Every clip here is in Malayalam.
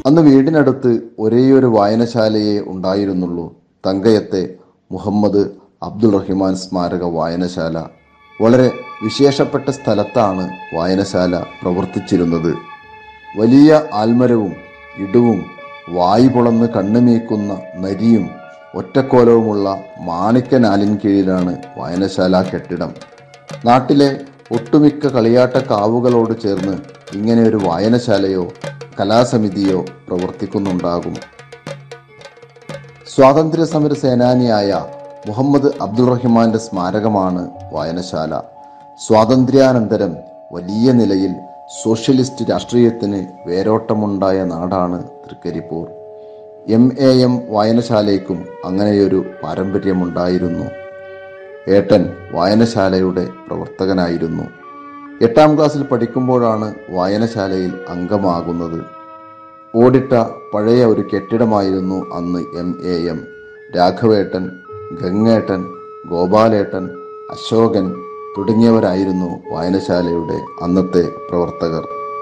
അന്ന് വീടിനടുത്ത് ഒരേയൊരു വായനശാലയെ ഉണ്ടായിരുന്നുള്ളൂ തങ്കയത്തെ മുഹമ്മദ് അബ്ദുൾ റഹിമാൻ സ്മാരക വായനശാല വളരെ വിശേഷപ്പെട്ട സ്ഥലത്താണ് വായനശാല പ്രവർത്തിച്ചിരുന്നത് വലിയ ആൽമരവും ഇടുവും വായു പൊളന്ന് കണ്ണുമീക്കുന്ന നരിയും ഒറ്റക്കോലവുമുള്ള മാണിക്കനാലിൻ കീഴിലാണ് വായനശാല കെട്ടിടം നാട്ടിലെ ഒട്ടുമിക്ക കളിയാട്ട കാവുകളോട് ചേർന്ന് ഇങ്ങനെ ഒരു വായനശാലയോ കലാസമിതിയോ പ്രവർത്തിക്കുന്നുണ്ടാകും സ്വാതന്ത്ര്യ സമര സേനാനിയായ മുഹമ്മദ് അബ്ദുൾ റഹിമാന്റെ സ്മാരകമാണ് വായനശാല സ്വാതന്ത്ര്യാനന്തരം വലിയ നിലയിൽ സോഷ്യലിസ്റ്റ് രാഷ്ട്രീയത്തിന് വേരോട്ടമുണ്ടായ നാടാണ് തൃക്കരിപ്പൂർ എം എ എം വായനശാലയ്ക്കും അങ്ങനെയൊരു പാരമ്പര്യമുണ്ടായിരുന്നു ഏട്ടൻ വായനശാലയുടെ പ്രവർത്തകനായിരുന്നു എട്ടാം ക്ലാസ്സിൽ പഠിക്കുമ്പോഴാണ് വായനശാലയിൽ അംഗമാകുന്നത് ഓടിട്ട പഴയ ഒരു കെട്ടിടമായിരുന്നു അന്ന് എം എ എം രാഘവേട്ടൻ ഗംഗേട്ടൻ ഗോപാലേട്ടൻ അശോകൻ തുടങ്ങിയവരായിരുന്നു വായനശാലയുടെ അന്നത്തെ പ്രവർത്തകർ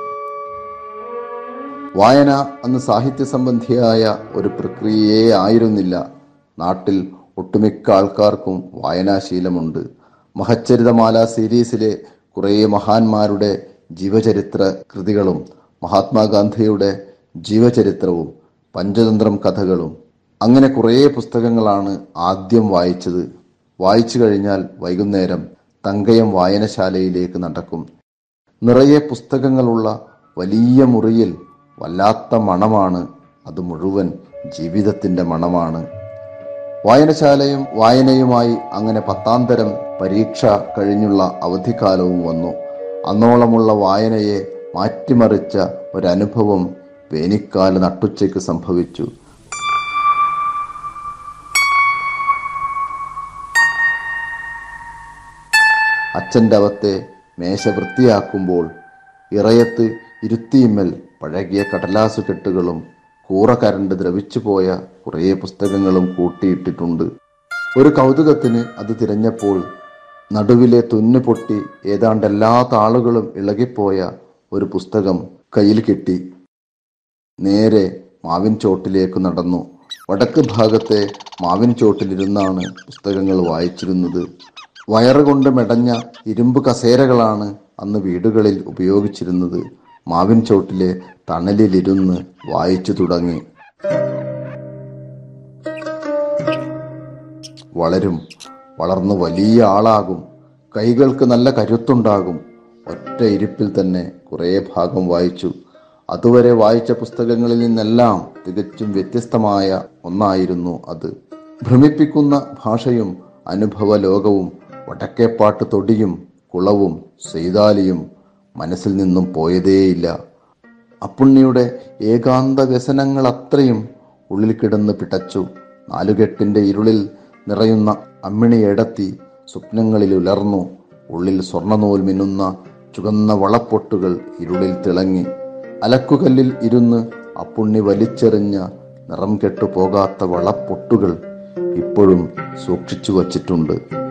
വായന അന്ന് സാഹിത്യ സംബന്ധിയായ ഒരു പ്രക്രിയയേ ആയിരുന്നില്ല നാട്ടിൽ ഒട്ടുമിക്ക ആൾക്കാർക്കും വായനാശീലമുണ്ട് മഹച്ചരിതമാല സീരീസിലെ കുറേ മഹാന്മാരുടെ ജീവചരിത്ര കൃതികളും മഹാത്മാഗാന്ധിയുടെ ജീവചരിത്രവും പഞ്ചതന്ത്രം കഥകളും അങ്ങനെ കുറേ പുസ്തകങ്ങളാണ് ആദ്യം വായിച്ചത് വായിച്ചു കഴിഞ്ഞാൽ വൈകുന്നേരം തങ്കയം വായനശാലയിലേക്ക് നടക്കും നിറയെ പുസ്തകങ്ങളുള്ള വലിയ മുറിയിൽ വല്ലാത്ത മണമാണ് അത് മുഴുവൻ ജീവിതത്തിന്റെ മണമാണ് വായനശാലയും വായനയുമായി അങ്ങനെ പത്താം തരം പരീക്ഷ കഴിഞ്ഞുള്ള അവധിക്കാലവും വന്നു അന്നോളമുള്ള വായനയെ മാറ്റിമറിച്ച ഒരനുഭവം വേനിക്കാല നട്ടുച്ചയ്ക്ക് സംഭവിച്ചു അച്ഛൻ്റെ അവത്തെ മേശ വൃത്തിയാക്കുമ്പോൾ ഇറയത്ത് ഇരുത്തിയിമ്മൽ പഴകിയ കടലാസു കെട്ടുകളും കൂറ കരണ്ട് ദ്രവിച്ചു പോയ കുറേ പുസ്തകങ്ങളും കൂട്ടിയിട്ടിട്ടുണ്ട് ഒരു കൗതുകത്തിന് അത് തിരഞ്ഞപ്പോൾ നടുവിലെ തുന്നു പൊട്ടി ഏതാണ്ട് എല്ലാ താളുകളും ഇളകിപ്പോയ ഒരു പുസ്തകം കയ്യിൽ കിട്ടി നേരെ മാവിൻ ചോട്ടിലേക്ക് നടന്നു വടക്ക് ഭാഗത്തെ മാവിൻ ചോട്ടിലിരുന്നാണ് പുസ്തകങ്ങൾ വായിച്ചിരുന്നത് വയറുകൊണ്ട് മെടഞ്ഞ ഇരുമ്പ് കസേരകളാണ് അന്ന് വീടുകളിൽ ഉപയോഗിച്ചിരുന്നത് മാവിൻ ചോട്ടിലെ തണലിലിരുന്ന് വായിച്ചു തുടങ്ങി വളരും വളർന്നു വലിയ ആളാകും കൈകൾക്ക് നല്ല കരുത്തുണ്ടാകും ഒറ്റ ഇരിപ്പിൽ തന്നെ കുറേ ഭാഗം വായിച്ചു അതുവരെ വായിച്ച പുസ്തകങ്ങളിൽ നിന്നെല്ലാം തികച്ചും വ്യത്യസ്തമായ ഒന്നായിരുന്നു അത് ഭ്രമിപ്പിക്കുന്ന ഭാഷയും അനുഭവ ലോകവും വടക്കേപ്പാട്ട് തൊടിയും കുളവും സെയ്താലിയും മനസ്സിൽ നിന്നും പോയതേയില്ല അപ്പുണ്ണിയുടെ ഏകാന്ത വ്യസനങ്ങൾ അത്രയും ഉള്ളിൽ കിടന്ന് പിടച്ചു നാലുകെട്ടിന്റെ ഇരുളിൽ നിറയുന്ന അമ്മിണിയെടത്തി സ്വപ്നങ്ങളിൽ ഉലർന്നു ഉള്ളിൽ സ്വർണ്ണനൂൽ മിന്നുന്ന ചുവന്ന വളപ്പൊട്ടുകൾ ഇരുളിൽ തിളങ്ങി അലക്കുകല്ലിൽ ഇരുന്ന് അപ്പുണ്ണി വലിച്ചെറിഞ്ഞ നിറം കെട്ടു പോകാത്ത വളപ്പൊട്ടുകൾ ഇപ്പോഴും സൂക്ഷിച്ചു വച്ചിട്ടുണ്ട്